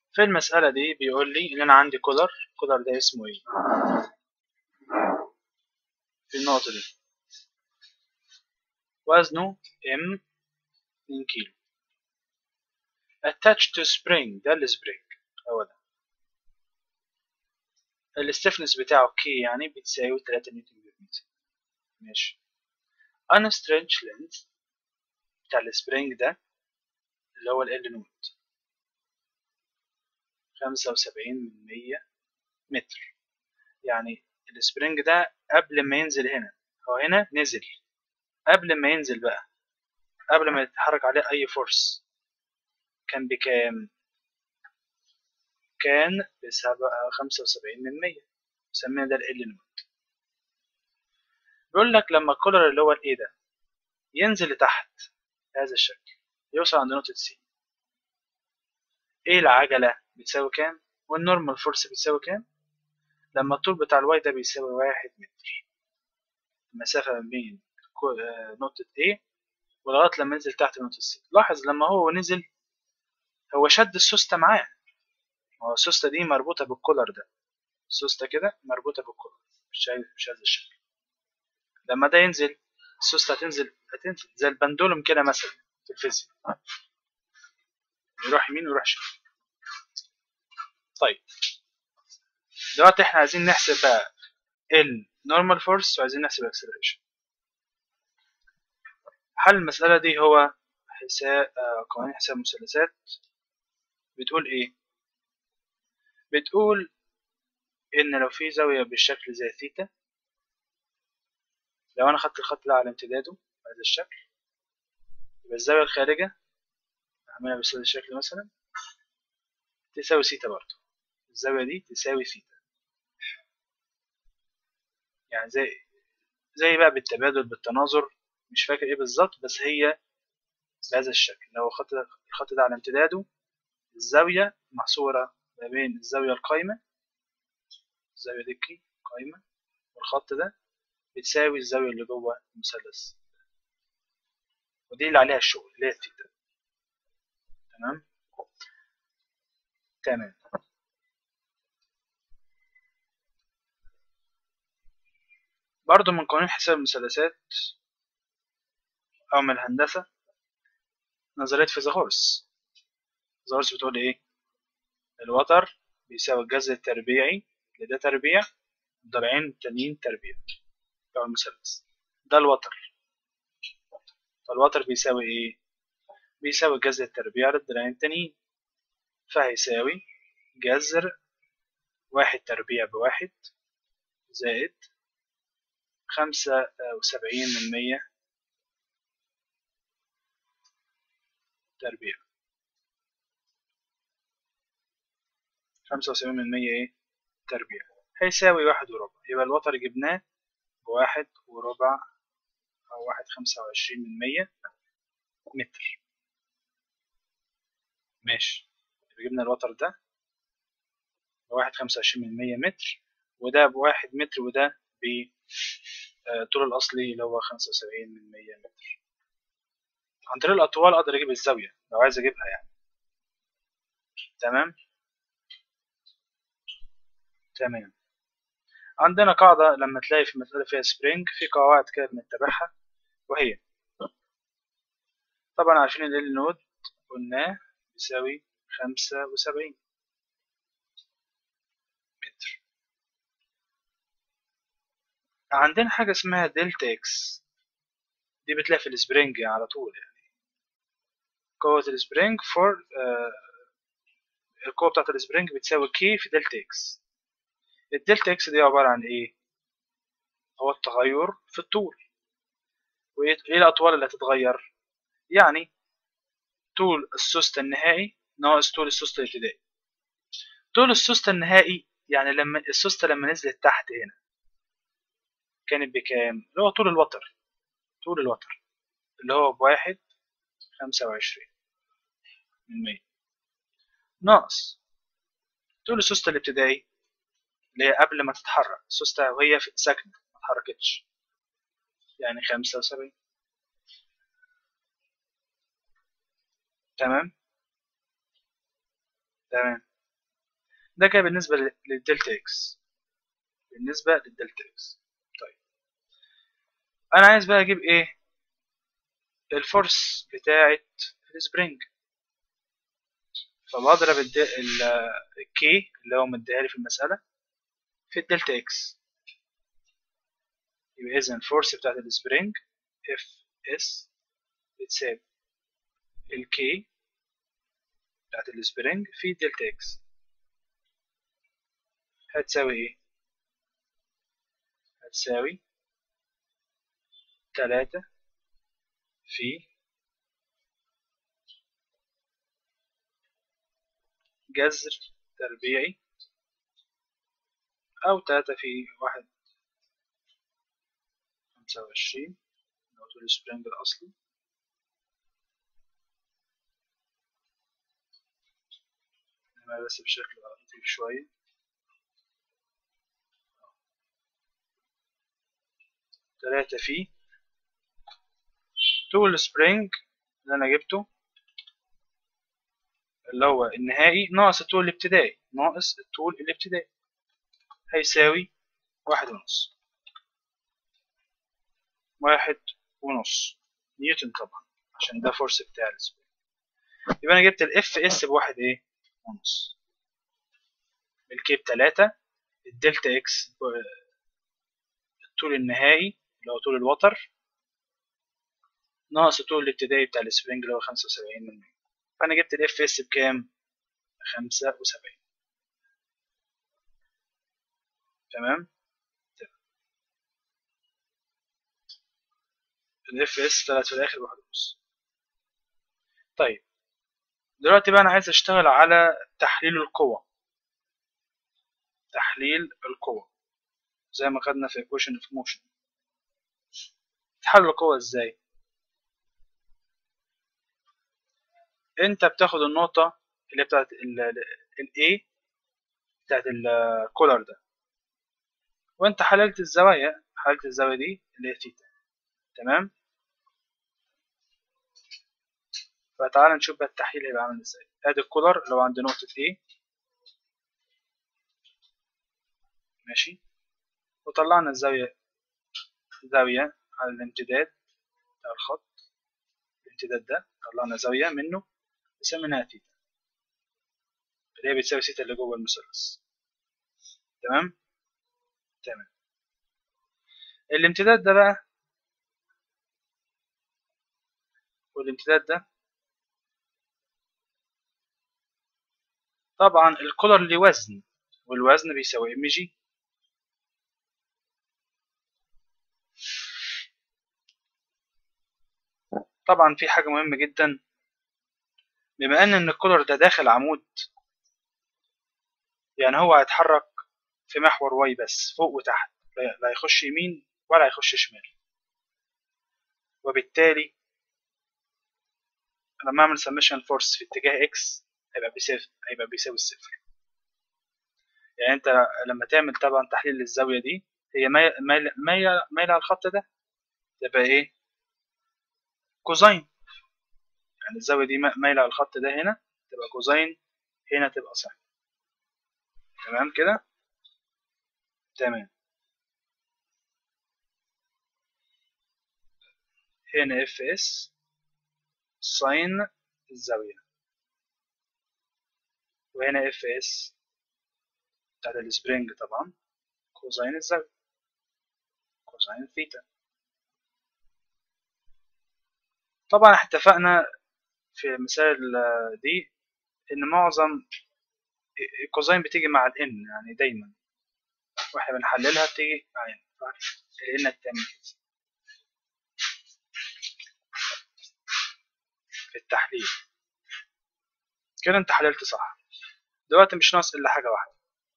في المسألة دي بيقول لي إن أنا عندي كولر الكولر ده اسمه إيه في النقطة دي وزنه M 2 كيلو attached to spring ده السبرينج هو ده الستفنس بتاعه K يعني بتساوي 3 نيوتن بير متر ماشي unstretched length بتاع السبرينج ده اللي هو ال نوت خمسة وسبعين من مية متر يعني السبرينج ده قبل ما ينزل هنا هو هنا نزل قبل ما ينزل بقى قبل ما يتحرك عليه أي فورس كان بكام؟ كان بسبعة خمسة وسبعين من مية سمينا ده ال نوت بيقول لك لما الكولر اللي هو الايه ده ينزل لتحت بهذا الشكل يوصل عند نقطة سي ايه العجلة بتساوي كام والنورمال فورس بتساوي كام لما الطول بتاع الواي ده بيساوي واحد متر المسافة ما بين نقطة A ولغاية لما نزل تحت نقطة C لاحظ لما هو نزل هو شد السوستة معاه هو السوستة دي مربوطة بالكولر ده السوستة كده مربوطة بالكولر مش مش هذا الشكل لما ده ينزل السوستة هتنزل هتنزل زي البندولم كده مثلا في الفيزياء يروح يمين ويروح شمال طيب دلوقتي احنا عايزين نحسب بقى النورمال فورس وعايزين نحسب الاكسلريشن حل المسألة دي هو حساب آه قوانين حساب مثلثات بتقول ايه بتقول ان لو في زاوية بالشكل زي ثيتا لو انا خدت الخط ده على امتداده بهذا الشكل يبقى الزاوية الخارجة اعملها بهذا الشكل مثلا تساوي ثيتا برضه الزاوية دي تساوي ثيتا يعني زي زي بقى بالتبادل بالتناظر مش فاكر ايه بالظبط بس هي بهذا الشكل لو خط الخط ده على امتداده الزاوية محصورة ما بين الزاوية القايمة الزاوية دي قايمة والخط ده بتساوي الزاوية اللي جوه المثلث ودي اللي عليها الشغل اللي هي الثيتا تمام تمام برضو من قوانين حساب المثلثات أو من الهندسة نظرية فيثاغورس فيثاغورس بتقول إيه الوتر بيساوي الجذر التربيعي لده تربيع ضلعين التانيين تربيع بتاع المثلث ده الوتر فالوتر بيساوي إيه بيساوي الجذر التربيع للضلعين التانيين فهيساوي جذر واحد تربيع بواحد زائد خمسة وسبعين من مية تربيع خمسة وسبعين من مية ايه تربيع هيساوي واحد وربع يبقى الوتر جبناه بواحد وربع أو واحد خمسة وعشرين من مية متر ماشي يبقى جبنا الوتر ده بواحد خمسة وعشرين من مية متر وده بواحد متر وده بالطول الأصلي اللي هو خمسة وسبعين من مية متر عن طريق الأطوال أقدر أجيب الزاوية لو عايز أجيبها يعني تمام تمام عندنا قاعدة لما تلاقي في مسألة فيها سبرينج في قواعد كده بنتبعها وهي طبعا عارفين ان ال نود قلناه بيساوي خمسة وسبعين متر عندنا حاجة اسمها دلتا اكس دي بتلاقي في السبرينج على طول يعني قوة السبرينج فور آه القوة بتاعت السبرينج بتساوي كي في دلتا اكس الدلتا اكس دي عبارة عن ايه؟ هو التغير في الطول وايه الأطوال اللي هتتغير؟ يعني طول السوست النهائي ناقص طول السوست الابتدائي طول السوست النهائي يعني لما السوستة لما نزلت تحت هنا كانت بكام؟ اللي هو طول الوتر طول الوتر اللي هو بواحد خمسة وعشرين من مية ناقص طول السوستة الابتدائي اللي هي قبل ما تتحرك السوستة وهي ساكنة ما اتحركتش يعني خمسة وسبعين تمام تمام ده كده بالنسبة للدلتا اكس بالنسبة للدلتا اكس طيب انا عايز بقى اجيب ايه الفورس بتاعة السبرينج فبضرب الكي اللي هو مديها لي في المسألة في الدلتا اكس يبقى اذا الفورس بتاعت السبرينج اف اس بتساوي الكي بتاعت السبرينج في دلتا اكس هتساوي ايه هتساوي تلاتة في جذر تربيعي أو تلاتة في واحد خمسة وعشرين لو طول السبرينج الأصلي نعمل بس بشكل لطيف شوية تلاتة في طول سبرينج اللي أنا جبته اللي هو النهائي ناقص الطول الابتدائي ناقص الطول الابتدائي هيساوي واحد ونص واحد ونص نيوتن طبعا عشان ده فورس بتاع السبرينج يبقى أنا جبت الاف اس بواحد ايه ونص الكي بتلاتة الدلتا اكس الطول النهائي اللي هو طول الوتر ناقص الطول الابتدائي بتاع السبرينج اللي هو خمسة وسبعين من مية فأنا جبت الاف اس بكام؟ خمسة وسبعين تمام؟ الاف اس طلعت في الآخر بواحد ونص طيب دلوقتي بقى أنا عايز أشتغل على تحليل القوة تحليل القوة زي ما خدنا في equation of motion تحلل القوة ازاي انت بتاخد النقطة اللي بتاعت ال A بتاعت الكولر ده وانت حللت الزوايا حللت الزاوية دي اللي هي ثيتا تمام فتعال نشوف بقى التحليل هيبقى عامل ازاي ادي الكولر لو عند نقطة A ماشي وطلعنا الزاوية زاوية على الامتداد بتاع الخط الامتداد ده طلعنا زاوية منه سميناها ثيتا اللي هي بتساوي ثيتا اللي جوه المثلث تمام تمام الامتداد ده بقى والامتداد ده طبعا الكولر ليه وزن والوزن بيساوي ام جي طبعا في حاجة مهمة جدا بما ان ان الكولر ده داخل عمود يعني هو هيتحرك في محور واي بس فوق وتحت لا يخش يمين ولا يخش شمال وبالتالي لما اعمل سمشن فورس في اتجاه اكس هيبقى بيساوي هيبقى بيساوي الصفر يعني انت لما تعمل طبعا تحليل للزاوية دي هي مايلة مايلة مايلة على الخط ده تبقى ايه كوزين يعني الزاوية دي مايلة على الخط ده هنا تبقى كوزين هنا تبقى ساين تمام كده تمام هنا اف اس ساين الزاوية وهنا اف اس بتاعت السبرينج طبعا كوزين الزاوية كوزين ثيتا طبعا اتفقنا في المثال دي ان معظم الكوزين بتيجي مع الان يعني دايما واحنا بنحللها بتيجي مع ان الان التاني في التحليل كده انت حللت صح دلوقتي مش ناقص الا حاجه واحده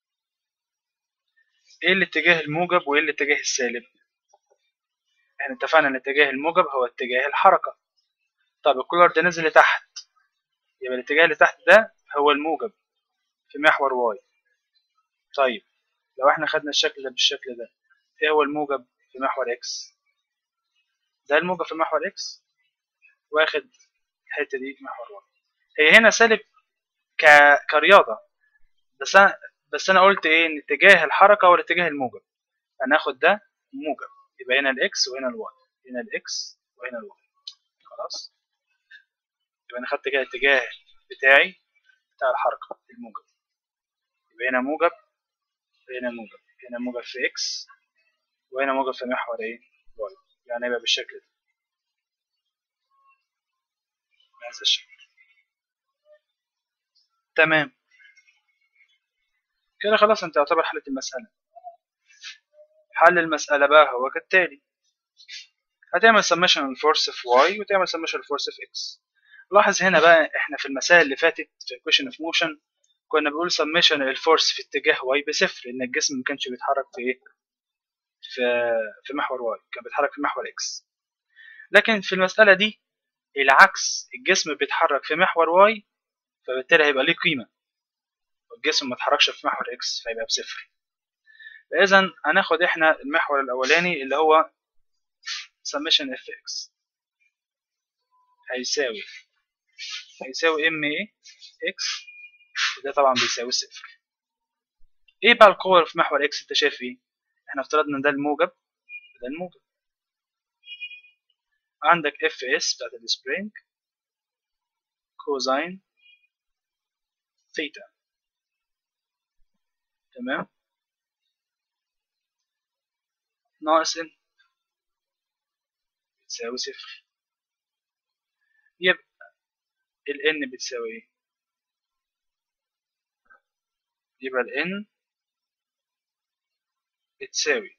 ايه الاتجاه الموجب وايه الاتجاه السالب احنا اتفقنا ان الاتجاه الموجب هو اتجاه الحركه طب الكولر ده نزل لتحت يبقى الاتجاه اللي تحت ده هو الموجب في محور واي طيب لو احنا خدنا الشكل ده بالشكل ده ايه هو الموجب في محور اكس ده الموجب في محور اكس واخد الحته دي في محور واي هي هنا سالب ك... كرياضه بس أنا بس انا قلت ايه ان اتجاه الحركه هو الاتجاه الموجب هناخد ده موجب يبقى هنا الاكس وهنا الواي هنا الاكس وهنا الواي خلاص يبقى انا خدت كده الاتجاه بتاعي بتاع الحركه الموجب يبقى هنا موجب هنا موجب هنا موجب في اكس وهنا موجب في محور ايه واي يعني يبقى بالشكل ده بهذا الشكل تمام كده خلاص انت يعتبر حلت المسألة حل المسألة بقى هو كالتالي هتعمل سمشن الفورس في y وتعمل سمشن الفورس في x لاحظ هنا بقى احنا في المسائل اللي فاتت في equation of motion كنا بنقول سمشن الفورس في اتجاه y بصفر لان الجسم ما كانش بيتحرك في ايه في في محور y كان بيتحرك في محور x لكن في المسألة دي العكس الجسم بيتحرك في محور y فبالتالي هيبقى ليه قيمة والجسم ما اتحركش في محور x فيبقى بصفر فإذا هناخد احنا المحور الأولاني اللي هو summation fx هيساوي هيساوي ام ايه اكس وده طبعا بيساوي صفر ايه بقى القوة في محور اكس انت شايف ايه احنا افترضنا ده الموجب وده الموجب عندك اف اس بتاعت السبرينج كوزين ثيتا تمام ناقص ان بتساوي صفر يبقى ال n بتساوي ايه يبقى ال n بتساوي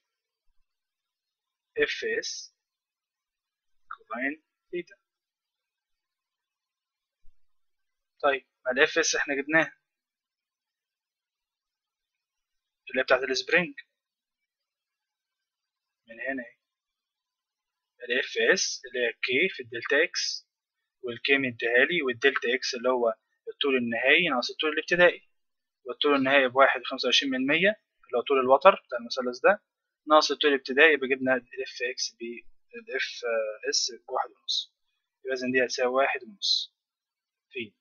fs كوزين ثيتا طيب ال fs احنا جبناها اللي هي بتاعت السبرينج من هنا اهي ال fs اللي هي k في الدلتا x والكي مديها لي والدلتا اكس اللي هو الطول النهائي ناقص الطول الابتدائي والطول النهائي بواحد وخمسة وعشرين من مية اللي هو طول الوتر بتاع المثلث ده ناقص الطول الابتدائي يبقى جبنا الاف اكس ب الاف اس بواحد ونص يبقى إذن دي هتساوي واحد ونص في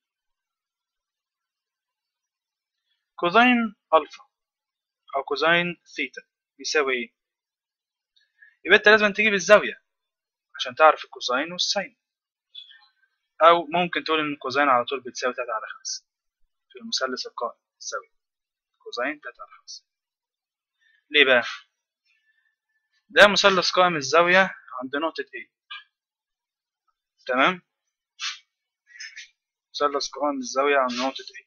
كوزين ألفا أو كوزين ثيتا بيساوي إيه؟ يبقى أنت لازم تجيب الزاوية عشان تعرف الكوزين والساين أو ممكن تقول إن الكوزين على طول بتساوي تلاتة على خمسة في المثلث القائم الزاوية كوزين تلاتة على خمسة ليه بقى؟ ده مثلث قائم الزاوية عند نقطة A تمام؟ مثلث قائم الزاوية عند نقطة A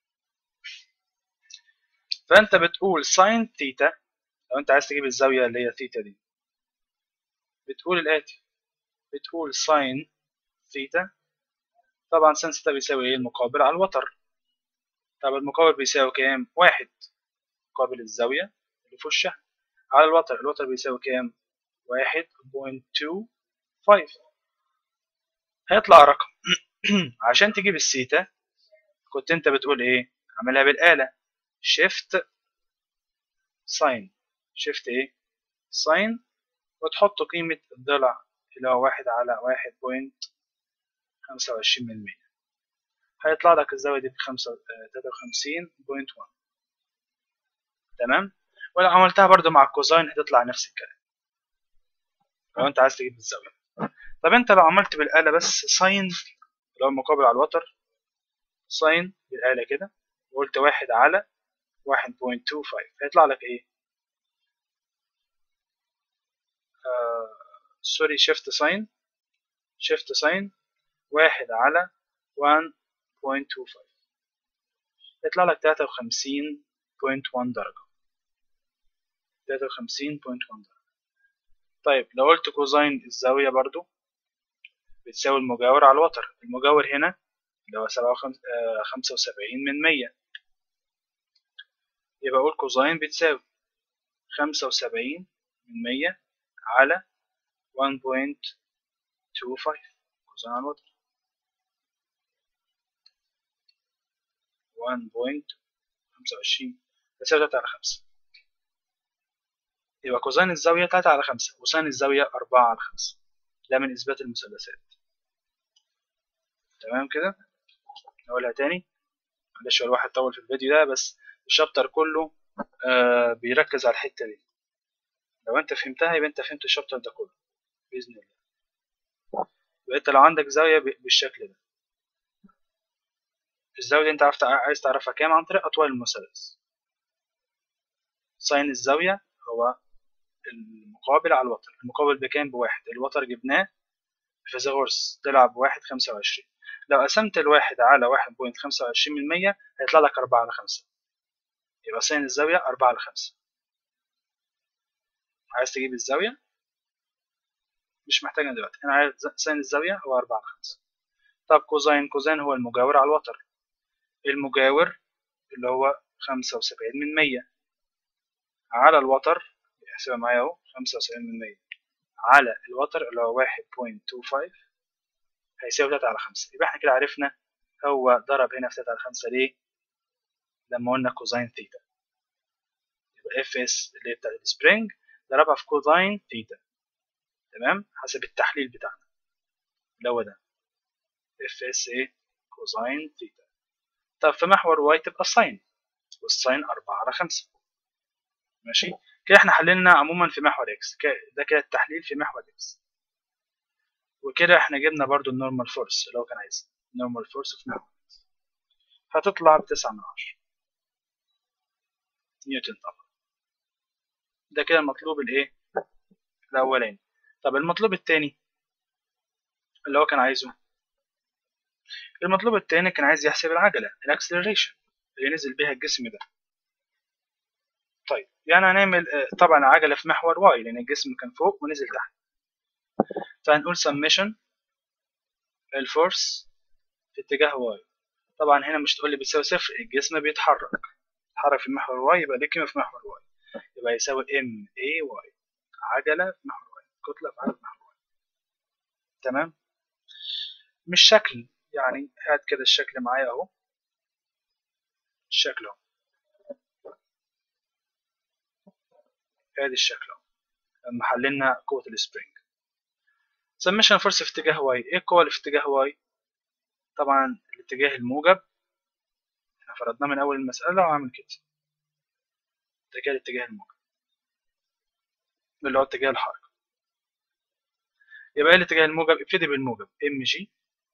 فأنت بتقول ساين ثيتا لو أنت عايز تجيب الزاوية اللي هي ثيتا دي بتقول الآتي بتقول ساين ثيتا طبعا ساين ثيتا بيساوي ايه المقابل على الوتر طب المقابل بيساوي كام واحد مقابل الزاوية اللي في وشها على الوتر الوتر بيساوي كام واحد بوينت تو فايف هيطلع رقم عشان تجيب السيتا كنت انت بتقول ايه عاملها بالآلة شيفت ساين شيفت ايه ساين وتحط قيمة الضلع اللي هو واحد على واحد بوينت خمسة وعشرين من مية هيطلع لك الزاوية دي بخمسة تلاتة وخمسين بوينت وان تمام ولو عملتها برضو مع الكوزاين هتطلع نفس الكلام لو انت عايز تجيب الزاوية طب انت لو عملت بالآلة بس ساين اللي هو المقابل على الوتر ساين بالآلة كده وقلت واحد على واحد بوينت تو فايف هيطلع لك ايه آه سوري شيفت ساين شيفت ساين واحد على 1.25 يطلع لك 53.1 درجة 53.1 درجة طيب لو قلت كوزين الزاوية برضو بتساوي المجاور على الوتر المجاور هنا اللي هو سبعة خمسة وسبعين من مية يبقى أقول كوزين بتساوي خمسة وسبعين من مية على 1.25 كوزين على الوتر 1.25 تساوي تلاتة على خمسة يبقى كوزين الزاوية تلاتة على خمسة وسين الزاوية أربعة على خمسة ده من إثبات المثلثات تمام كده نقولها تاني معلش الواحد طول في الفيديو ده بس الشابتر كله آه بيركز على الحتة دي لو انت فهمتها يبقى انت فهمت الشابتر ده كله بإذن الله يبقى انت لو عندك زاوية بالشكل ده الزاوية دي انت عارف عايز تعرفها كام عن طريق أطوال المثلث ساين الزاوية هو المقابل على الوتر المقابل بكام بواحد الوتر جبناه فيثاغورس طلع بواحد خمسة وعشرين لو قسمت الواحد على واحد بوينت خمسة وعشرين من المية هيطلع لك أربعة على خمسة يبقى ساين الزاوية أربعة على خمسة عايز تجيب الزاوية مش محتاجة دلوقتي أنا عايز ساين الزاوية هو أربعة على خمسة طب كوزين كوزين هو المجاور على الوتر المجاور اللي هو خمسة وسبعين من مية على الوتر احسبها معايا اهو خمسة وسبعين من مية على الوتر اللي هو واحد بوينت تو فايف هيساوي تلاتة على خمسة يبقى احنا كده عرفنا هو ضرب هنا في تلاتة على خمسة ليه لما قلنا كوزين ثيتا يبقى اف اس اللي هي بتاعت السبرينج ضربها في كوزين ثيتا تمام حسب التحليل بتاعنا اللي هو ده اف اس ايه كوزين ثيتا طب في محور واي تبقى ساين والساين أربعة على خمسة ماشي كده احنا حللنا عموما في محور اكس ده كده التحليل في محور اكس وكده احنا جبنا برضو النورمال فورس اللي هو كان عايزها النورمال فورس في محور اكس هتطلع بتسعة من عشرة نيوتن طبعا ده كده المطلوب الايه الاولاني طب المطلوب التاني اللي هو كان عايزه المطلوب التاني كان عايز يحسب العجلة الاكسلريشن اللي نزل بيها الجسم ده طيب يعني هنعمل طبعا العجلة في محور واي لأن الجسم كان فوق ونزل تحت فهنقول summation الفورس في اتجاه واي طبعا هنا مش تقول لي بتساوي صفر الجسم بيتحرك يتحرك في محور واي يبقى ليه قيمة في محور واي يبقى يساوي ام اي واي عجلة في محور واي كتلة في عجلة محور واي تمام مش شكل يعني هات كده الشكل معايا اهو الشكل اهو ادي الشكل اهو لما حللنا قوة السبرينج سمشنا فرصة في اتجاه واي ايه القوة اللي في اتجاه واي طبعا الاتجاه الموجب احنا فرضناه من اول المسألة وعامل كده ده كده الاتجاه الموجب اللي هو اتجاه الحركة يبقى ايه الاتجاه الموجب ابتدي بالموجب ام جي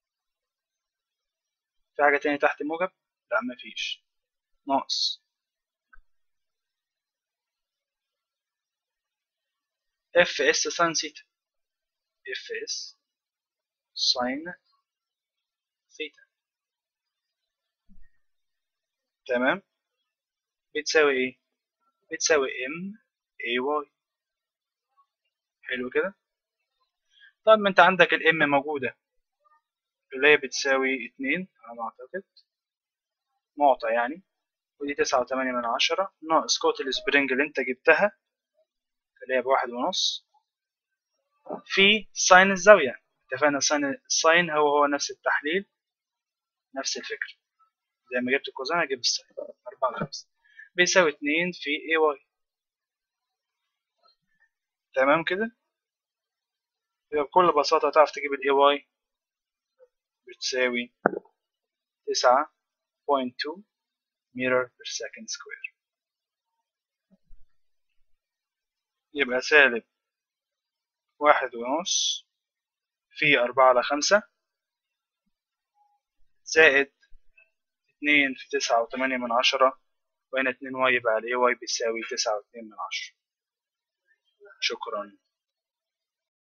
في حاجة تانية تحت الموجب لا مفيش ناقص اف اس ساين ثيتا اف اس ساين ثيتا تمام بتساوي ايه بتساوي ام اي واي حلو كده طب ما انت عندك الام موجوده اللي هي بتساوي اتنين على ما اعتقد معطى يعني ودي تسعة وتمانية من عشرة ناقص قوة السبرينج اللي انت جبتها اللي هي بواحد ونص في ساين الزاوية اتفقنا ساين الساين هو هو نفس التحليل نفس الفكرة زي ما جبت الكوزين هجيب الساين أربعة خمسة بيساوي اتنين في اي واي تمام كده يبقى بكل بساطة تعرف تجيب الاي واي بتساوي تسعة بوينت تو متر per second square يبقى سالب واحد ونص في أربعة على خمسة زائد اتنين في تسعة وتمانية من عشرة وهنا اتنين واي يبقى على واي بيساوي تسعة واتنين من عشرة شكرا